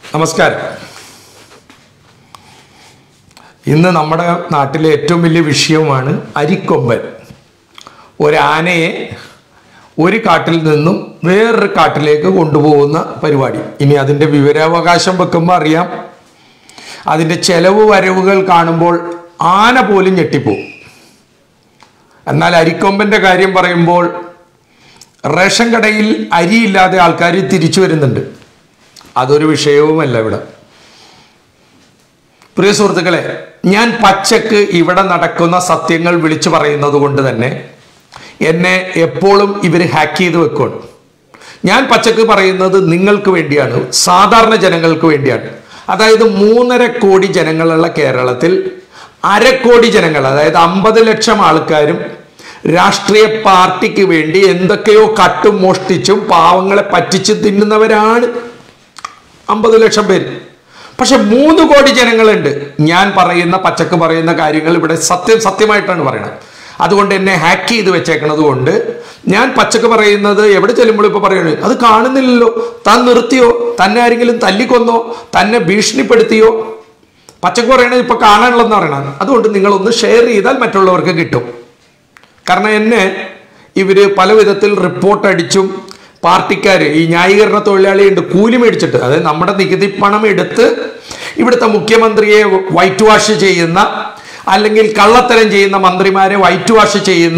നമസ്കാരം ഇന്ന് നമ്മുടെ നാട്ടിലെ ഏറ്റവും വലിയ വിഷയമാണ് അരിക്കൊമ്പൻ ഒരാനയെ ഒരു കാട്ടിൽ നിന്നും വേറൊരു കാട്ടിലേക്ക് കൊണ്ടുപോകുന്ന പരിപാടി ഇനി അതിൻ്റെ വിവരാവകാശം വെക്കുമ്പോൾ അറിയാം അതിൻ്റെ ചെലവ് വരവുകൾ കാണുമ്പോൾ ആന പോലും ഞെട്ടിപ്പോവും എന്നാൽ അരിക്കൊമ്പൻ്റെ കാര്യം പറയുമ്പോൾ റേഷൻ കടയിൽ അരിയില്ലാതെ ആൾക്കാർ തിരിച്ചു വരുന്നുണ്ട് അതൊരു വിഷയവുമല്ല ഇവിടെ പ്രിയ സുഹൃത്തുക്കളെ ഞാൻ പച്ചക്ക് ഇവിടെ നടക്കുന്ന സത്യങ്ങൾ വിളിച്ചു പറയുന്നത് കൊണ്ട് തന്നെ എന്നെ എപ്പോഴും ഇവർ ഹാക്ക് ചെയ്ത് വെക്കുകയാണ് ഞാൻ പച്ചക്ക് പറയുന്നത് നിങ്ങൾക്ക് വേണ്ടിയാണ് സാധാരണ ജനങ്ങൾക്ക് വേണ്ടിയാണ് അതായത് മൂന്നര കോടി ജനങ്ങളുള്ള കേരളത്തിൽ അരക്കോടി ജനങ്ങൾ അതായത് അമ്പത് ലക്ഷം ആൾക്കാരും രാഷ്ട്രീയ പാർട്ടിക്ക് വേണ്ടി എന്തൊക്കെയോ കട്ടും മോഷ്ടിച്ചും പാവങ്ങളെ പറ്റിച്ചും തിന്നുന്നവരാണ് അമ്പത് ലക്ഷം പേര് പക്ഷെ മൂന്ന് കോടി ജനങ്ങളുണ്ട് ഞാൻ പറയുന്ന പച്ചക്ക് പറയുന്ന കാര്യങ്ങൾ ഇവിടെ സത്യം സത്യമായിട്ടാണ് പറയുന്നത് അതുകൊണ്ട് എന്നെ ഹാക്ക് ചെയ്ത് വെച്ചേക്കണത് കൊണ്ട് ഞാൻ പച്ചക്ക് പറയുന്നത് എവിടെ ചെല്ലുമ്പോൾ ഇപ്പൊ പറയുന്നത് അത് കാണുന്നില്ലല്ലോ താൻ നിർത്തിയോ തന്നെ ആരെങ്കിലും തല്ലിക്കൊന്നോ തന്നെ ഭീഷണിപ്പെടുത്തിയോ പച്ചക്ക് പറയണത് ഇപ്പൊ കാണാനുള്ളതെന്ന് പറയണത് അതുകൊണ്ട് നിങ്ങളൊന്ന് ഷെയർ ചെയ്താൽ മറ്റുള്ളവർക്ക് കിട്ടും കാരണം എന്നെ ഇവര് പല വിധത്തിൽ റിപ്പോർട്ട് അടിച്ചും പാർട്ടിക്കാര് ഈ ന്യായീകരണ തൊഴിലാളിയുണ്ട് കൂലി മേടിച്ചിട്ട് അതായത് നമ്മുടെ നികുതി പണം എടുത്ത് ഇവിടുത്തെ മുഖ്യമന്ത്രിയെ വൈറ്റ് വാഷ് ചെയ്യുന്ന അല്ലെങ്കിൽ കള്ളത്തരം ചെയ്യുന്ന മന്ത്രിമാരെ വൈറ്റ് വാഷ് ചെയ്യുന്ന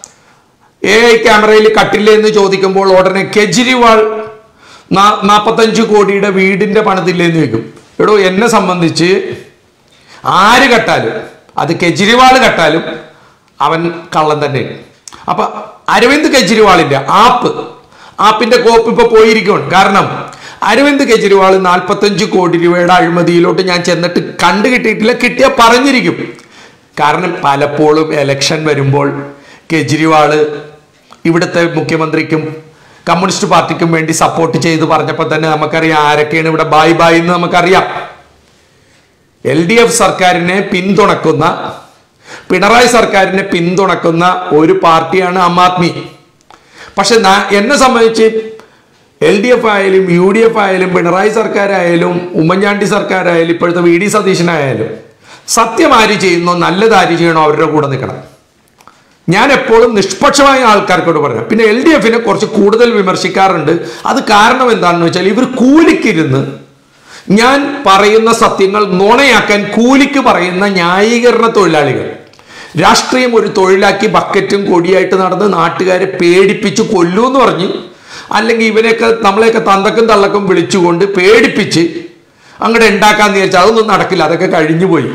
എ ഐ ക്യാമറയിൽ കട്ടില്ലേ എന്ന് ചോദിക്കുമ്പോൾ ഉടനെ കെജ്രിവാൾ നാ- നാപ്പത്തഞ്ച് കോടിയുടെ വീടിന്റെ പണിതില്ലേ എന്ന് ചോദിക്കും എടോ എന്നെ സംബന്ധിച്ച് ആര് കട്ടാലും അത് കെജ്രിവാൾ കട്ടാലും അവൻ കള്ളൻ തന്നെയാണ് അപ്പൊ അരവിന്ദ് കെജ്രിവാളിന്റെ ആപ്പ് ആപ്പിന്റെ കോപ്പ് ഇപ്പൊ പോയിരിക്കുകയാണ് കാരണം അരവിന്ദ് കെജ്രിവാൾ നാൽപ്പത്തഞ്ച് കോടി രൂപയുടെ അഴിമതിയിലോട്ട് ഞാൻ ചെന്നിട്ട് കണ്ടു കിട്ടിയിട്ടില്ല കിട്ടിയ പറഞ്ഞിരിക്കും കാരണം പലപ്പോഴും എലക്ഷൻ വരുമ്പോൾ കെജ്രിവാള് ഇവിടുത്തെ മുഖ്യമന്ത്രിക്കും കമ്മ്യൂണിസ്റ്റ് പാർട്ടിക്കും വേണ്ടി സപ്പോർട്ട് ചെയ്ത് പറഞ്ഞപ്പോൾ തന്നെ നമുക്കറിയാം ആരൊക്കെയാണ് ഇവിടെ ബായ് ബായ് എന്ന് നമുക്കറിയാം എൽ ഡി എഫ് സർക്കാരിനെ പിന്തുണക്കുന്ന പിണറായി സർക്കാരിനെ പിന്തുണക്കുന്ന ഒരു പാർട്ടിയാണ് ആം ആദ്മി പക്ഷെ നാ- എന്നെ സംബന്ധിച്ച് എൽ ഡി എഫ് ആയാലും യു ഡി എഫ് ആയാലും പിണറായി സർക്കാരായാലും ഉമ്മൻചാണ്ടി സർക്കാരായാലും ഇപ്പോഴത്തെ വി ഡി സതീശനായാലും സത്യം ആര് ചെയ്യുന്നോ നല്ലത് ആര് ചെയ്യണോ അവരുടെ കൂടെ നിൽക്കണം ഞാൻ എപ്പോഴും നിഷ്പക്ഷമായ ആൾക്കാർക്കോട് പറഞ്ഞു പിന്നെ എൽ ഡി എഫിനെ കുറച്ച് കൂടുതൽ വിമർശിക്കാറുണ്ട് അത് കാരണം എന്താണെന്ന് വെച്ചാൽ ഇവർ കൂലിക്കിരുന്ന് ഞാൻ പറയുന്ന സത്യങ്ങൾ നുണയാക്കാൻ കൂലിക്ക് പറയുന്ന ന്യായീകരണ തൊഴിലാളികൾ രാഷ്ട്രീയം ഒരു തൊഴിലാക്കി ബക്കറ്റും കൊടിയായിട്ട് നടന്ന് നാട്ടുകാരെ പേടിപ്പിച്ച് കൊല്ലൂ എന്ന് പറഞ്ഞ് അല്ലെങ്കിൽ ഇവനെയൊക്കെ നമ്മളെയൊക്കെ തന്തക്കും തള്ളക്കും വിളിച്ചുകൊണ്ട് പേടിപ്പിച്ച് അങ്ങോട്ട് ഉണ്ടാക്കാന്ന് വിചാരിച്ചാൽ അതൊന്നും നടക്കില്ല അതൊക്കെ കഴിഞ്ഞു പോയി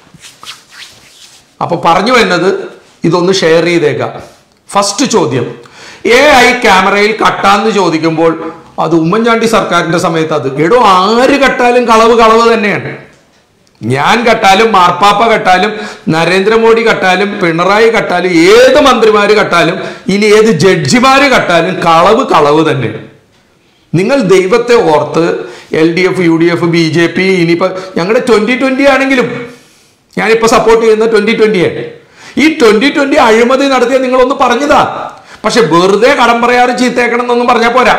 അപ്പൊ പറഞ്ഞു വരുന്നത് ഇതൊന്ന് ഷെയർ ചെയ്തേക്കാം ഫസ്റ്റ് ചോദ്യം എ ഐ ക്യാമറയിൽ കട്ടാന്ന് ചോദിക്കുമ്പോൾ അത് ഉമ്മൻചാണ്ടി സർക്കാരിന്റെ സമയത്ത് അത് എടോ ആര് കട്ടാലും കളവ് കളവ് തന്നെയാണ് ഞാൻ കട്ടാലും മാർപ്പാപ്പ കട്ടാലും നരേന്ദ്രമോദി കട്ടാലും പിണറായി കട്ടാലും ഏത് മന്ത്രിമാര് കട്ടാലും ഇനി ഏത് ജഡ്ജിമാര് കട്ടാലും കളവ് കളവ് തന്നെ നിങ്ങൾ ദൈവത്തെ ഓർത്ത് L D F U D F B J P ഇനിയിപ്പോ ഞങ്ങളുടെ ട്വന്റി ട്വന്റി ആണെങ്കിലും ഞാനിപ്പോ സപ്പോർട്ട് ചെയ്യുന്ന ട്വന്റി ട്വന്റിയാണ് ഈ ട്വന്റി ട്വന്റി അഴിമതി നടത്തിയ നിങ്ങളൊന്ന് പറഞ്ഞതാ പക്ഷെ വെറുതെ കടം പറയാറ് ചീത്തേക്കണം എന്നൊന്നും പറഞ്ഞാൽ പോരാ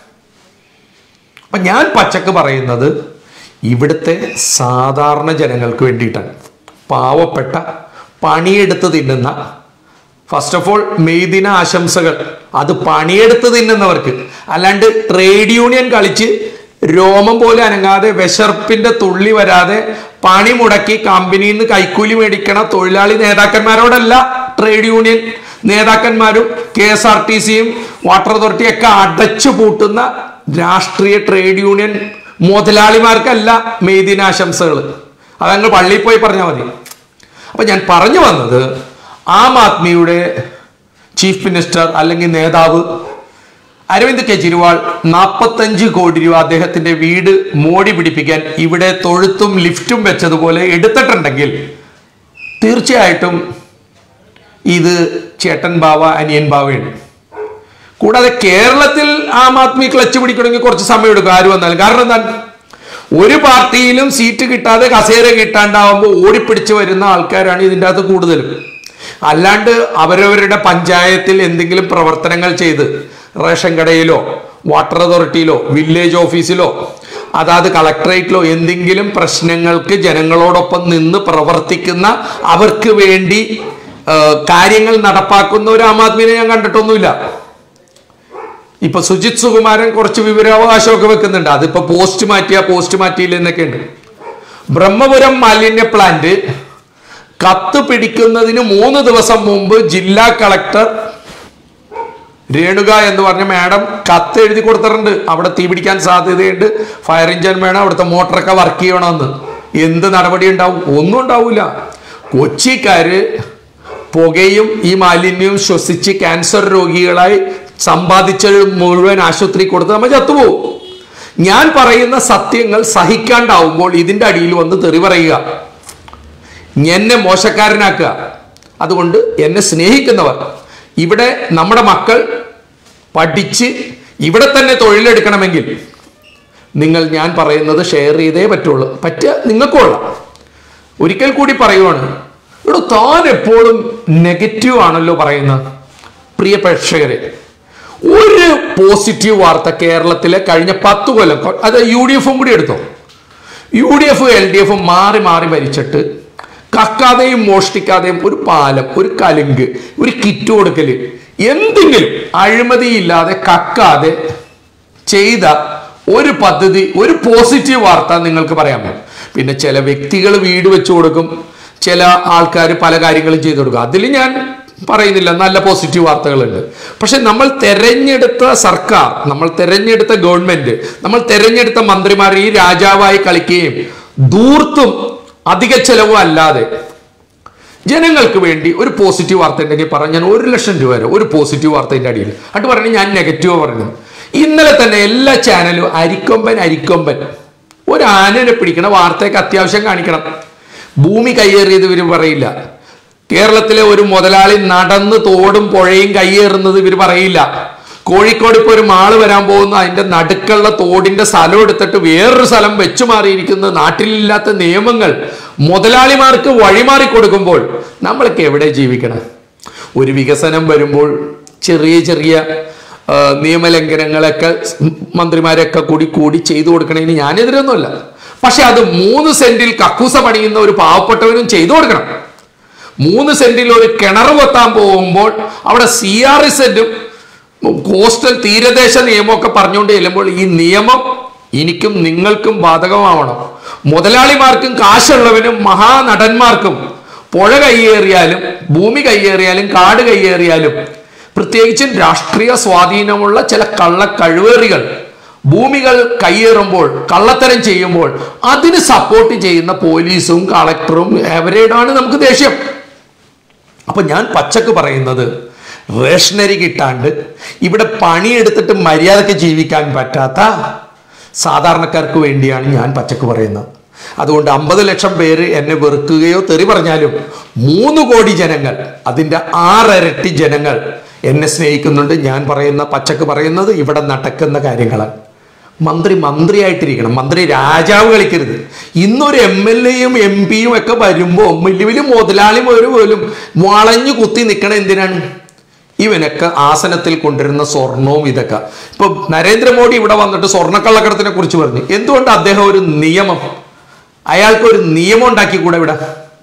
അപ്പൊ ഞാൻ പച്ചക്ക് പറയുന്നത് ഇവിടുത്തെ സാധാരണ ജനങ്ങൾക്ക് വേണ്ടിയിട്ടാണ് പാവപ്പെട്ട പണിയെടുത്ത് തിന്നുന്ന ഫസ്റ്റ് ഓഫ് ഓൾ മെയ് ദിന ആശംസകൾ അത് പണിയെടുത്ത് തിന്നുന്നവർക്ക് അല്ലാണ്ട് ട്രേഡ് യൂണിയൻ കളിച്ച് രോമം പോലെ അനങ്ങാതെ വിശർപ്പിന്റെ തുള്ളി വരാതെ പണി മുടക്കി കമ്പനിയിൽ നിന്ന് കൈക്കൂലി മേടിക്കണ തൊഴിലാളി നേതാക്കന്മാരോടല്ല ട്രേഡ് യൂണിയൻ നേതാക്കന്മാരും കെ എസ് ആർ ടി സിയും വാട്ടർ അതോറിറ്റിയും ഒക്കെ അടച്ചു പൂട്ടുന്ന രാഷ്ട്രീയ ട്രേഡ് യൂണിയൻ മുതലാളിമാർക്കല്ല മെയ് ദിനാശംസകൾ അതങ്ങ് പള്ളിയിൽ പോയി പറഞ്ഞാൽ മതി അപ്പൊ ഞാൻ പറഞ്ഞു വന്നത് ആം ആദ്മിയുടെ ചീഫ് മിനിസ്റ്റർ അല്ലെങ്കിൽ നേതാവ് അരവിന്ദ് കെജ്രിവാൾ നാൽപ്പത്തഞ്ച് കോടി രൂപ അദ്ദേഹത്തിന്റെ വീട് മോടി പിടിപ്പിക്കാൻ ഇവിടെ തൊഴുത്തും ലിഫ്റ്റും വെച്ചതുപോലെ എടുത്തിട്ടുണ്ടെങ്കിൽ തീർച്ചയായിട്ടും ഇത് ചേട്ടൻ ബാവ അനിയൻ ബാവയാണ് കൂടാതെ കേരളത്തിൽ ആം ആദ്മി ക്ലച്ച് പിടിക്കണമെങ്കിൽ കുറച്ച് സമയം എടുക്കും ആര് വന്നാലും കാരണം എന്താണ് ഒരു പാർട്ടിയിലും സീറ്റ് കിട്ടാതെ കസേര കിട്ടാണ്ടാവുമ്പോൾ ഓടിപ്പിടിച്ച് വരുന്ന ആൾക്കാരാണ് ഇതിൻ്റെ അകത്ത് കൂടുതലും അല്ലാണ്ട് അവരവരുടെ പഞ്ചായത്തിൽ എന്തെങ്കിലും പ്രവർത്തനങ്ങൾ ചെയ്ത് റേഷൻ കടയിലോ വാട്ടർ അതോറിറ്റിയിലോ വില്ലേജ് ഓഫീസിലോ അതാത് കളക്ടറേറ്റിലോ എന്തെങ്കിലും പ്രശ്നങ്ങൾക്ക് ജനങ്ങളോടൊപ്പം നിന്ന് പ്രവർത്തിക്കുന്ന അവർക്ക് വേണ്ടി ആ, കാര്യങ്ങൾ നടപ്പാക്കുന്ന ഒരു ആം ആദ്മിനെ ഞാൻ കണ്ടിട്ടൊന്നുമില്ല ഇപ്പൊ സുജിത് സുകുമാരൻ കുറച്ച് വിവരാവകാശമൊക്കെ വെക്കുന്നുണ്ട് അതിപ്പോ പോസ്റ്റ് മാറ്റിയ പോസ്റ്റ് മാറ്റിയില്ല എന്നൊക്കെ ഉണ്ട് ബ്രഹ്മപുരം മാലിന്യ പ്ലാന്റ് കത്ത് പിടിക്കുന്നതിന് മൂന്ന് ദിവസം മുമ്പ് ജില്ലാ കളക്ടർ രേണുക എന്ന് പറഞ്ഞ മാഡം കത്ത് എഴുതി കൊടുത്തിട്ടുണ്ട് അവിടെ തീ പിടിക്കാൻ സാധ്യതയുണ്ട് ഫയർ എഞ്ചിൻ വേണം അവിടുത്തെ മോട്ടറൊക്കെ വർക്ക് ചെയ്യണമെന്ന് എന്ത് നടപടി ഉണ്ടാവും ഒന്നും ഉണ്ടാവില്ല കൊച്ചിക്കാര് പുകയും ഈ മാലിന്യവും ശ്വസിച്ച് ക്യാൻസർ രോഗികളായി സമ്പാദിച്ച മുഴുവൻ ആശുപത്രി കൊടുത്ത് നമ്മൾ ചത്തുപോകും ഞാൻ പറയുന്ന സത്യങ്ങൾ സഹിക്കാണ്ടാവുമ്പോൾ ഇതിന്റെ അടിയിൽ വന്ന് തെറി പറയുക എന്നെ മോശക്കാരനാക്കുക അതുകൊണ്ട് എന്നെ സ്നേഹിക്കുന്നവർ ഇവിടെ നമ്മുടെ മക്കൾ പഠിച്ച് ഇവിടെ തന്നെ തൊഴിലെടുക്കണമെങ്കിൽ നിങ്ങൾ ഞാൻ പറയുന്നത് ഷെയർ ചെയ്തേ പറ്റുള്ളൂ പറ്റുക നിങ്ങൾക്കും കൊള്ളാം ഒരിക്കൽ കൂടി പറയുവാണ് ഇവിടെ താൻ എപ്പോഴും നെഗറ്റീവ് ആണല്ലോ പറയുന്നത് പ്രിയ പ്രേക്ഷകരെ ഒരു പോസിറ്റീവ് വാർത്ത കേരളത്തിലെ കഴിഞ്ഞ പത്ത് കൊല്ലം അത് യു ഡി എഫും കൂടി എടുത്തോ യു ഡി എഫും എൽ ഡി എഫും മാറി മാറി ഭരിച്ചിട്ട് കക്കാതെയും മോഷ്ടിക്കാതെയും ഒരു പാലം ഒരു കലുങ്ക് ഒരു കിറ്റ് കൊടുക്കല് എന്തെങ്കിലും അഴിമതിയില്ലാതെ കക്കാതെ ചെയ്ത ഒരു പദ്ധതി ഒരു പോസിറ്റീവ് വാർത്ത നിങ്ങൾക്ക് പറയാൻ പറ്റും പിന്നെ ചില വ്യക്തികൾ വീട് വെച്ചു കൊടുക്കും ചില ആൾക്കാർ പല കാര്യങ്ങളും ചെയ്തു കൊടുക്കും അതിൽ ഞാൻ പറയുന്നില്ല നല്ല പോസിറ്റീവ് വാർത്തകളുണ്ട് പക്ഷെ നമ്മൾ തെരഞ്ഞെടുത്ത സർക്കാർ നമ്മൾ തെരഞ്ഞെടുത്ത ഗവൺമെന്റ് നമ്മൾ തെരഞ്ഞെടുത്ത മന്ത്രിമാർ ഈ രാജാവായി കളിക്കുകയും ദൂർത്തും അധിക ചെലവും അല്ലാതെ ജനങ്ങൾക്ക് വേണ്ടി ഒരു പോസിറ്റീവ് വാർത്ത ഉണ്ടെങ്കിൽ പറഞ്ഞ ഞാൻ ഒരു ലക്ഷം രൂപ വരെ ഒരു പോസിറ്റീവ് വാർത്തയുടെ അടിയിൽ എന്നിട്ട് പറഞ്ഞു ഞാൻ നെഗറ്റീവ് പറയുന്നത് ഇന്നലെ തന്നെ എല്ലാ ചാനലും അരിക്കൊമ്പൻ അരിക്കൊമ്പൻ ഒരു ആനനെ പിടിക്കണ വാർത്തയൊക്കെ അത്യാവശ്യം കാണിക്കണം ഭൂമി കയ്യേറിയത് ഇവർ പറയില്ല കേരളത്തിലെ ഒരു മുതലാളി നടന്ന് തോടും പുഴയും കയ്യേറുന്നത് ഇവർ പറയില്ല കോഴിക്കോട് ഇപ്പോൾ ഒരു മാള് വരാൻ പോകുന്ന അതിന്റെ നടുക്കുള്ള തോടിന്റെ സ്ഥലം എടുത്തിട്ട് വേറൊരു സ്ഥലം വെച്ചു മാറിയിരിക്കുന്ന നാട്ടിലില്ലാത്ത നിയമങ്ങൾ മുതലാളിമാർക്ക് വഴിമാറി കൊടുക്കുമ്പോൾ നമ്മളൊക്കെ എവിടെ ജീവിക്കണം ഒരു വികസനം വരുമ്പോൾ ചെറിയ ചെറിയ ആ, നിയമലംഘനങ്ങളൊക്കെ മന്ത്രിമാരൊക്കെ കൂടി കൂടി ചെയ്തു കൊടുക്കണേന് ഞാനെതിരൊന്നുമല്ല പക്ഷെ അത് മൂന്ന് സെന്റിൽ കക്കൂസ പണിയുന്ന ഒരു പാവപ്പെട്ടവനും ചെയ്തു കൊടുക്കണം മൂന്ന് സെന്റിൽ ഒരു കിണർ കൊത്താൻ പോകുമ്പോൾ അവിടെ സി ആർ എസും കോസ്റ്റൽ തീരദേശ നിയമമൊക്കെ പറഞ്ഞുകൊണ്ട് ചെല്ലുമ്പോൾ ഈ നിയമം എനിക്കും നിങ്ങൾക്കും ബാധകമാവണം മുതലാളിമാർക്കും കാശുള്ളവനും മഹാനടന്മാർക്കും പുഴ കയ്യേറിയാലും ഭൂമി കയ്യേറിയാലും കാട് കയ്യേറിയാലും പ്രത്യേകിച്ചും രാഷ്ട്രീയ സ്വാധീനമുള്ള ചില കള്ള കഴിവേറികൾ ഭൂമികൾ കയ്യേറുമ്പോൾ കള്ളത്തരം ചെയ്യുമ്പോൾ അതിന് സപ്പോർട്ട് ചെയ്യുന്ന പോലീസും കളക്ടറും അവരോടാണ് നമുക്ക് ദേഷ്യം അപ്പൊ ഞാൻ പച്ചക്ക് പറയുന്നത് റേഷനറി കിട്ടാണ്ട് ഇവിടെ പണിയെടുത്തിട്ട് മര്യാദക്ക് ജീവിക്കാൻ പറ്റാത്ത സാധാരണക്കാർക്ക് വേണ്ടിയാണ് ഞാൻ പച്ചക്ക് പറയുന്നത് അതുകൊണ്ട് അമ്പത് ലക്ഷം പേര് എന്നെ വെറുക്കുകയോ തെറി പറഞ്ഞാലും മൂന്ന് കോടി ജനങ്ങൾ അതിൻ്റെ ആറരട്ടി ജനങ്ങൾ എന്നെ സ്നേഹിക്കുന്നുണ്ട് ഞാൻ പറയുന്ന പച്ചക്ക് പറയുന്നത് ഇവിടെ നടക്കുന്ന കാര്യങ്ങളാണ് മന്ത്രി മന്ത്രിയായിട്ടിരിക്കണം മന്ത്രി രാജാവ് കളിക്കരുത് ഇന്നൊരു എം എൽ എയും എം പിയും ഒക്കെ വരുമ്പോൾ വലിയ വലിയ മുതലാളി ഒരു പോലും വളഞ്ഞു കുത്തി നിൽക്കണ എന്തിനാണ് ഇവനൊക്കെ ആസനത്തിൽ കൊണ്ടുവരുന്ന സ്വർണവും ഇതൊക്കെ ഇപ്പൊ നരേന്ദ്രമോദി ഇവിടെ വന്നിട്ട് സ്വർണ്ണക്കള്ളക്കടത്തിനെ കുറിച്ച് പറഞ്ഞു എന്തുകൊണ്ട് അദ്ദേഹം ഒരു നിയമം അയാൾക്ക് ഒരു നിയമം ഉണ്ടാക്കി കൂടെ ഇവിടെ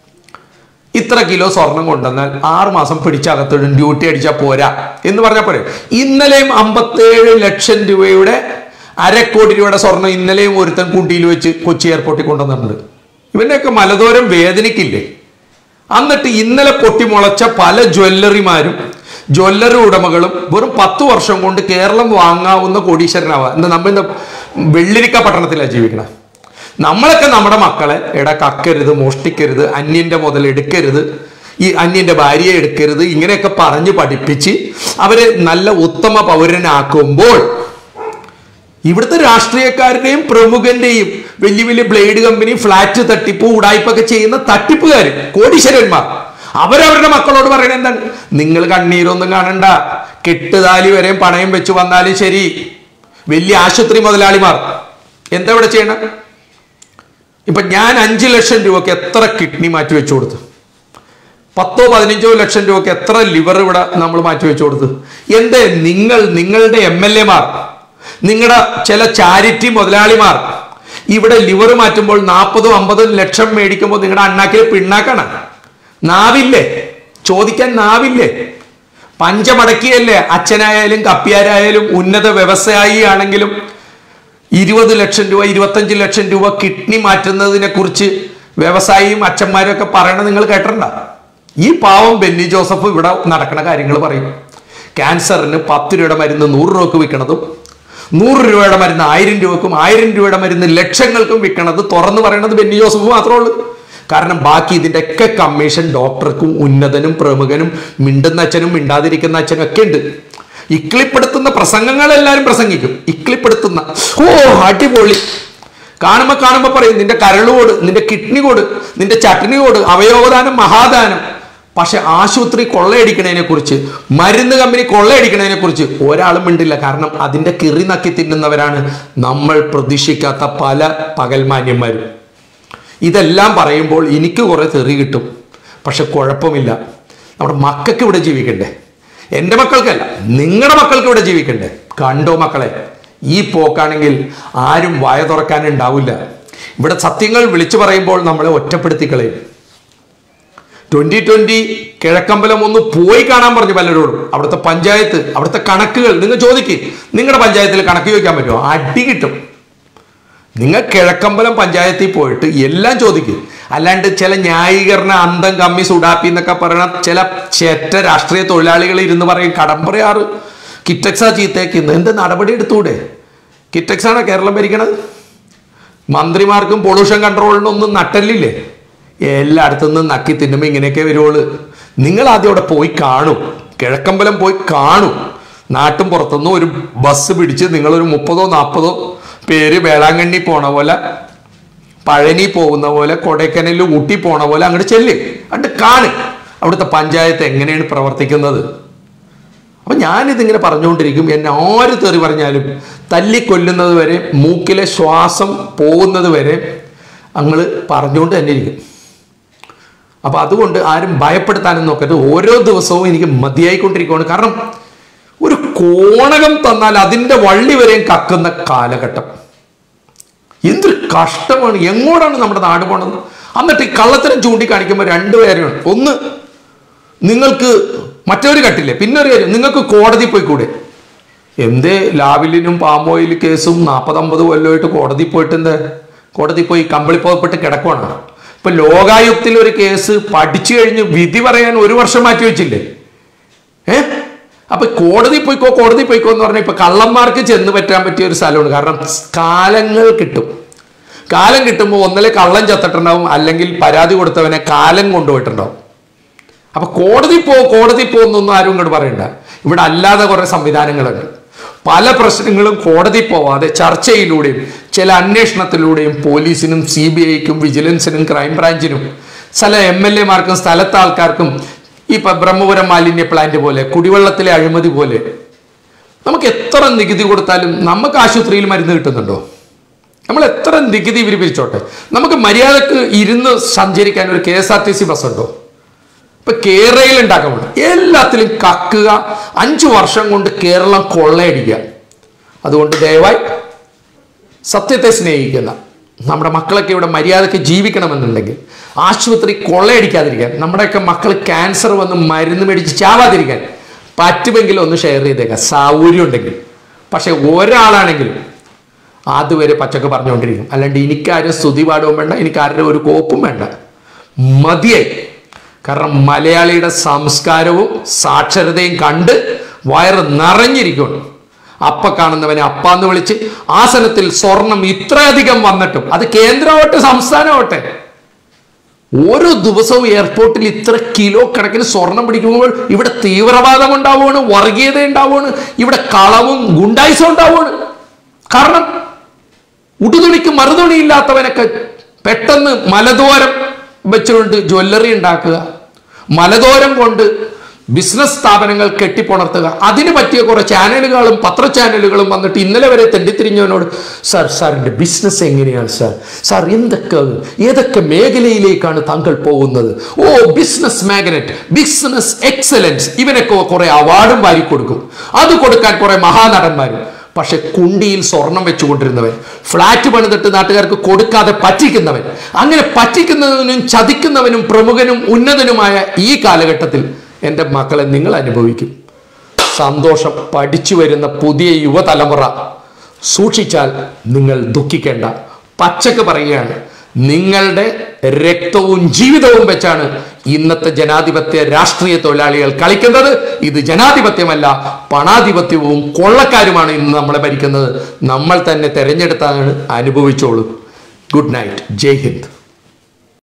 ഇത്ര കിലോ സ്വർണം കൊണ്ടുവന്നാൽ ആറ് മാസം പിടിച്ചകത്തിടും ഡ്യൂട്ടി അടിച്ചാൽ പോരാ എന്ന് പറഞ്ഞാൽ പോരെ ഇന്നലെയും അമ്പത്തേഴ് ലക്ഷം രൂപയുടെ അരക്കോടി രൂപയുടെ സ്വർണം ഇന്നലെയും ഒരുത്തൻ കുണ്ടിയിൽ വെച്ച് കൊച്ചി എയർപോർട്ടിൽ കൊണ്ടുവന്നിട്ടുണ്ട് ഇവനെയൊക്കെ മലദൂരം വേദനിക്കില്ലേ എന്നിട്ട് ഇന്നലെ പൊട്ടിമുളച്ച പല ജ്വല്ലറിമാരും ജ്വല്ലറി ഉടമകളും വെറും പത്ത് വർഷം കൊണ്ട് കേരളം വാങ്ങാവുന്ന കോടീശ്വരനാവുക എന്താ നമ്മൾ ഇന്ന് വെള്ളിരിക്ക പട്ടണത്തിലാണ് ജീവിക്കണം നമ്മളൊക്കെ നമ്മുടെ മക്കളെ എടാ കക്കരുത് മോഷ്ടിക്കരുത് അന്യന്റെ മുതൽ എടുക്കരുത് ഈ അന്യന്റെ ഭാര്യയെ എടുക്കരുത് ഇങ്ങനെയൊക്കെ പറഞ്ഞ് പഠിപ്പിച്ച് അവരെ നല്ല ഉത്തമ പൗരനാക്കുമ്പോൾ ഇവിടുത്തെ രാഷ്ട്രീയക്കാരുടെയും പ്രമുഖന്റെയും വലിയ വലിയ ബ്ലേഡ് കമ്പനി ഫ്ലാറ്റ് തട്ടിപ്പ് ഉടായ്പൊക്കെ ചെയ്യുന്ന തട്ടിപ്പുകാർ കോടീശ്വരന്മാർ അവരവരുടെ മക്കളോട് പറയുന്നത് എന്താണ് നിങ്ങൾ കണ്ണീരൊന്നും കാണണ്ട കെട്ടുതാലി വരെയും പണയം വെച്ച് വന്നാലും ശരി വലിയ ആശുപത്രി മുതലാളിമാർ എന്താ ഇവിടെ ചെയ്യണം ഇപ്പൊ ഞാൻ അഞ്ച് ലക്ഷം രൂപക്ക് എത്ര കിഡ്നി മാറ്റി വെച്ചു കൊടുത്തു പത്തോ പതിനഞ്ചോ ലക്ഷം രൂപക്ക് എത്ര ലിവർ ഇവിടെ നമ്മൾ മാറ്റി വെച്ചു കൊടുത്തു എന്തേ നിങ്ങൾ നിങ്ങളുടെ എം എൽ എമാർ നിങ്ങളുടെ ചില ചാരിറ്റി മുതലാളിമാർ ഇവിടെ ലിവർ മാറ്റുമ്പോൾ നാൽപ്പതും അമ്പതും ലക്ഷം മേടിക്കുമ്പോൾ നിങ്ങളുടെ അണ്ണാക്കിൽ പിണ്ണാക്കാണ് നാവില്ലേ ചോദിക്കാൻ നാവില്ലേ പഞ്ചമടക്കിയല്ലേ അച്ഛനായാലും കപ്പിയാരായാലും ഉന്നത വ്യവസായി ആണെങ്കിലും ഇരുപത് ലക്ഷം രൂപ ഇരുപത്തഞ്ച് ലക്ഷം രൂപ കിഡ്നി മാറ്റുന്നതിനെ കുറിച്ച് വ്യവസായിയും അച്ഛന്മാരും ഒക്കെ പറയണത് നിങ്ങൾ കേട്ടിട്ടുണ്ട ഈ പാവം ബെന്നി ജോസഫ് ഇവിടെ നടക്കുന്ന കാര്യങ്ങൾ പറയും ക്യാൻസറിന് പത്ത് രൂപയുടെ മരുന്ന് നൂറ് രൂപക്ക് വിൽക്കണതും നൂറ് രൂപയുടെ മരുന്ന് ആയിരം രൂപക്കും ആയിരം രൂപയുടെ മരുന്ന് ലക്ഷങ്ങൾക്കും വിൽക്കണത് തുറന്നു പറയണത് ബെന്നി ജോസഫ് മാത്രമേ ഉള്ളൂ കാരണം ബാക്കി ഇതിന്റെ ഒക്കെ കമ്മീഷൻ ഡോക്ടർക്കും ഉന്നതനും പ്രമുഖനും മിണ്ടുന്ന അച്ഛനും മിണ്ടാതിരിക്കുന്ന അച്ഛനും ഒക്കെ ഉണ്ട് ഇക്ലിപ്പെടുത്തുന്ന പ്രസംഗങ്ങൾ എല്ലാവരും പ്രസംഗിക്കും ഇക്ലിപ്പെടുത്തുന്ന ഓ അടിപൊളി കാണുമ്പോ കാണുമ്പോ പറയും നിന്റെ കരളുകോട് നിന്റെ കിഡ്നി കോട് നിന്റെ ചട്നി കോട് അവയവദാനം മഹാദാനം പക്ഷെ ആശുപത്രി കൊള്ളയടിക്കണതിനെ കുറിച്ച് മരുന്ന് കമ്പനി കൊള്ളയടിക്കണതിനെ കുറിച്ച് ഒരാളും മിണ്ടില്ല കാരണം അതിന്റെ കിറി നക്കി തിന്നുന്നവരാണ് നമ്മൾ പ്രതീക്ഷിക്കാത്ത പല പകൽമാന്യന്മാരും ഇതെല്ലാം പറയുമ്പോൾ എനിക്ക് കുറെ തെറി കിട്ടും പക്ഷെ കുഴപ്പമില്ല നമ്മുടെ മക്കൾക്ക് ഇവിടെ ജീവിക്കണ്ടേ എൻ്റെ മക്കൾക്കല്ല നിങ്ങളുടെ മക്കൾക്ക് ഇവിടെ ജീവിക്കണ്ടേ കണ്ടോ മക്കളെ ഈ പോക്കാണെങ്കിൽ ആരും വായ തുറക്കാനുണ്ടാവില്ല ഇവിടെ സത്യങ്ങൾ വിളിച്ചു പറയുമ്പോൾ നമ്മളെ ഒറ്റപ്പെടുത്തി കളയും ട്വന്റി ട്വന്റി കിഴക്കമ്പലം ഒന്ന് പോയി കാണാൻ പറഞ്ഞു പലരോടും അവിടുത്തെ പഞ്ചായത്ത് അവിടുത്തെ കണക്കുകൾ നിങ്ങൾ ചോദിക്ക് നിങ്ങളുടെ പഞ്ചായത്തിൽ കണക്ക് ചോദിക്കാൻ പറ്റുമോ അടി കിട്ടും നിങ്ങൾ കിഴക്കമ്പലം പഞ്ചായത്തിൽ പോയിട്ട് എല്ലാം ചോദിക്കും അല്ലാണ്ട് ചില ന്യായീകരണ അന്തം കമ്മി സുഡാപ്പി എന്നൊക്കെ പറയണ ചില ചെറ്റ രാഷ്ട്രീയ തൊഴിലാളികൾ ഇരുന്ന് പറയും കടമ്പറയാറ് കിറ്റക്സ ചീത്തേക്കുന്നു എന്ത് നടപടി എടുത്തൂടെ കിറ്റക്സാണ് കേരളം ഭരിക്കണത് മന്ത്രിമാർക്കും പൊള്യൂഷൻ കൺട്രോളിനും ഒന്നും നട്ടല്ലില്ലേ എല്ലായിടത്തുനിന്നും നക്കി തിന്നുമ്പോൾ ഇങ്ങനെയൊക്കെ വരുവുള്ളൂ നിങ്ങൾ ആദ്യം അവിടെ പോയി കാണും കിഴക്കമ്പലം പോയി കാണും നാട്ടും പുറത്തുനിന്ന് ഒരു ബസ് പിടിച്ച് നിങ്ങളൊരു മുപ്പതോ നാൽപ്പതോ പേര് വേളാങ്കണ്ണി പോണ പോലെ പഴനി പോകുന്ന പോലെ കൊടൈക്കനലിൽ ഊട്ടി പോണ പോലെ അങ്ങോട്ട് ചെല്ല് അങ്ങോട്ട് കാണ് അവിടുത്തെ പഞ്ചായത്ത് എങ്ങനെയാണ് പ്രവർത്തിക്കുന്നത് അപ്പൊ ഞാനിതിങ്ങനെ പറഞ്ഞുകൊണ്ടിരിക്കും എന്നെ ആര് തെറി പറഞ്ഞാലും തല്ലിക്കൊല്ലുന്നത് വരെ മൂക്കിലെ ശ്വാസം പോകുന്നത് വരെ അങ്ങൾ പറഞ്ഞുകൊണ്ട് തന്നെ ഇരിക്കും അപ്പൊ അതുകൊണ്ട് ആരും ഭയപ്പെടുത്താനും നോക്കരുത് ഓരോ ദിവസവും എനിക്ക് മതിയായിക്കൊണ്ടിരിക്കുകയാണ് കാരണം ഒരു കോണകം തന്നാൽ അതിന്റെ വള്ളി വരെയും കക്കുന്ന കാലഘട്ടം എന്തൊരു കഷ്ടമാണ് എങ്ങോട്ടാണ് നമ്മുടെ നാട് പോണത് എന്നിട്ട് ഈ കള്ളത്തരം ചൂണ്ടിക്കാണിക്കുമ്പോൾ രണ്ടുപേരുണ്ട് ഒന്ന് നിങ്ങൾക്ക് മറ്റൊരു കട്ടില്ലേ പിന്നെ ഒരു കാര്യം നിങ്ങൾക്ക് കോടതി പോയി കൂടെ എന്തേ ലാവിലിനും പാമോയിൽ കേസും നാൽപ്പതമ്പത് കൊല്ലമായിട്ട് കോടതി പോയിട്ട് എന്താ കോടതി പോയി കമ്പിളിപ്പോപ്പെട്ട് കിടക്കുവാണ് ഇപ്പൊ ലോകായുക്തിൽ ഒരു കേസ് പഠിച്ചു കഴിഞ്ഞ് വിധി പറയാൻ ഒരു വർഷം മാറ്റി വെച്ചില്ലേ ഏ അപ്പൊ കോടതി പോയിക്കോ കോടതി പോയിക്കോ എന്ന് പറഞ്ഞാൽ ഇപ്പൊ കള്ളന്മാർക്ക് ചെന്ന് പറ്റാൻ പറ്റിയ ഒരു സ്ഥലമാണ് കാരണം കാലങ്ങൾ കിട്ടും കാലം കിട്ടുമ്പോൾ ഒന്നിലെ കള്ളം ചത്തിട്ടുണ്ടാവും അല്ലെങ്കിൽ പരാതി കൊടുത്തവനെ കാലം കൊണ്ടുപോയിട്ടുണ്ടാവും അപ്പൊ കോടതി പോ കോടതി പോകുന്നൊന്നും ആരും ഇങ്ങോട്ട് പറയണ്ട ഇവിടെ അല്ലാതെ കുറെ സംവിധാനങ്ങളുണ്ട് പല പ്രശ്നങ്ങളും കോടതി പോവാതെ ചർച്ചയിലൂടെയും ചില അന്വേഷണത്തിലൂടെയും പോലീസിനും സി ബി ഐക്കും വിജിലൻസിനും ക്രൈംബ്രാഞ്ചിനും ചില എം എൽ എമാർക്കും സ്ഥലത്തെ ആൾക്കാർക്കും ഇപ്പൊ ബ്രഹ്മപുരം മാലിന്യ പ്ലാന്റ് പോലെ കുടിവെള്ളത്തിലെ അഴിമതി പോലെ നമുക്ക് എത്ര നികുതി കൊടുത്താലും നമുക്ക് ആശുപത്രിയിൽ മരുന്ന് കിട്ടുന്നുണ്ടോ നമ്മൾ എത്ര നികുതി ഇവർ പിരിച്ചോട്ടെ നമുക്ക് മര്യാദക്ക് ഇരുന്ന് സഞ്ചരിക്കാൻ ഒരു K S R T C bus ഉണ്ടോ ഇപ്പൊ കേരളയിൽ ഉണ്ടാക്കുമ്പോൾ എല്ലാത്തിലും കക്കുക അഞ്ചു വർഷം കൊണ്ട് കേരളം കൊള്ളയടിക്കുക അതുകൊണ്ട് ദയവായി സത്യത്തെ സ്നേഹിക്കുന്ന നമ്മുടെ മക്കളൊക്കെ ഇവിടെ മര്യാദയ്ക്ക് ജീവിക്കണമെന്നുണ്ടെങ്കിൽ ആശുപത്രി കൊള്ളയടിക്കാതിരിക്കാൻ നമ്മുടെയൊക്കെ മക്കൾ ക്യാൻസർ വന്ന് മരുന്ന് മേടിച്ച് ചാവാതിരിക്കാൻ പറ്റുമെങ്കിൽ ഒന്ന് ഷെയർ ചെയ്തേക്കാം സൗകര്യം ഉണ്ടെങ്കിൽ പക്ഷെ ഒരാളാണെങ്കിലും അതുവരെ പച്ചക്ക് പറഞ്ഞുകൊണ്ടിരിക്കും അല്ലാണ്ട് എനിക്കാരും സ്തുതി പാടവും വേണ്ട എനിക്കാരുടെ ഒരു കോപ്പും വേണ്ട മതിയായി കാരണം മലയാളിയുടെ സംസ്കാരവും സാക്ഷരതയും കണ്ട് വയറ് നിറഞ്ഞിരിക്കുന്നു അപ്പ കാണുന്നവനെ അപ്പാന്ന് വിളിച്ച് ആസനത്തിൽ സ്വർണം ഇത്രയധികം വന്നിട്ടും അത് കേന്ദ്രമാവട്ടെ സംസ്ഥാനമാവട്ടെ ഓരോ ദിവസവും എയർപോർട്ടിൽ ഇത്ര കിലോ കണക്കിന് സ്വർണം പിടിക്കുമ്പോൾ ഇവിടെ തീവ്രവാദം ഉണ്ടാവുകയാണ് വർഗീയത ഉണ്ടാവുകയാണ് ഇവിടെ കളവും ഗുണ്ടായിസം ഉണ്ടാവുകയാണ് കാരണം ഉടുതുണിക്ക് മറുതുണി ഇല്ലാത്തവനൊക്കെ പെട്ടെന്ന് മലദോരം വെച്ചുകൊണ്ട് ജ്വല്ലറി ഉണ്ടാക്കുക മലദോരം കൊണ്ട് ബിസിനസ് സ്ഥാപനങ്ങൾ കെട്ടിപ്പുണർത്തുക അതിന് പറ്റിയ കുറെ ചാനലുകളും പത്ര ചാനലുകളും വന്നിട്ട് ഇന്നലെ വരെ തെണ്ടിത്തിരിഞ്ഞവനോട് സാർ സാറിന്റെ ബിസിനസ് എങ്ങനെയാണ് സാർ സാർ എന്തൊക്കെ ഏതൊക്കെ മേഖലയിലേക്കാണ് താങ്കൾ പോകുന്നത് ഓ ബിസിനസ് മാഗ്നറ്റ് ബിസിനസ് എക്സലൻസ് ഇവനൊക്കെ കുറെ അവാർഡും വാരി കൊടുക്കും അത് കൊടുക്കാൻ കുറെ മഹാനടന്മാരും പക്ഷെ കുണ്ടിയിൽ സ്വർണം വെച്ചുകൊണ്ടിരുന്നവൻ ഫ്ലാറ്റ് പണിതിട്ട് നാട്ടുകാർക്ക് കൊടുക്കാതെ പറ്റിക്കുന്നവൻ അങ്ങനെ പറ്റിക്കുന്നവനും ചതിക്കുന്നവനും പ്രമുഖനും ഉന്നതനുമായ ഈ കാലഘട്ടത്തിൽ എൻ്റെ മക്കളെ നിങ്ങൾ അനുഭവിക്കും സന്തോഷം പഠിച്ചു വരുന്ന പുതിയ യുവതലമുറ സൂക്ഷിച്ചാൽ നിങ്ങൾ ദുഃഖിക്കേണ്ട പച്ചക്ക് പറയുകയാണ് നിങ്ങളുടെ രക്തവും ജീവിതവും വെച്ചാണ് ഇന്നത്തെ ജനാധിപത്യ രാഷ്ട്രീയ തൊഴിലാളികൾ കളിക്കുന്നത് ഇത് ജനാധിപത്യമല്ല പണാധിപത്യവും കൊള്ളക്കാരുമാണ് ഇന്ന് നമ്മളെ ഭരിക്കുന്നത് നമ്മൾ തന്നെ തെരഞ്ഞെടുത്താണ് അനുഭവിച്ചോളൂ ഗുഡ് നൈറ്റ് ജയ് ഹിന്ദ്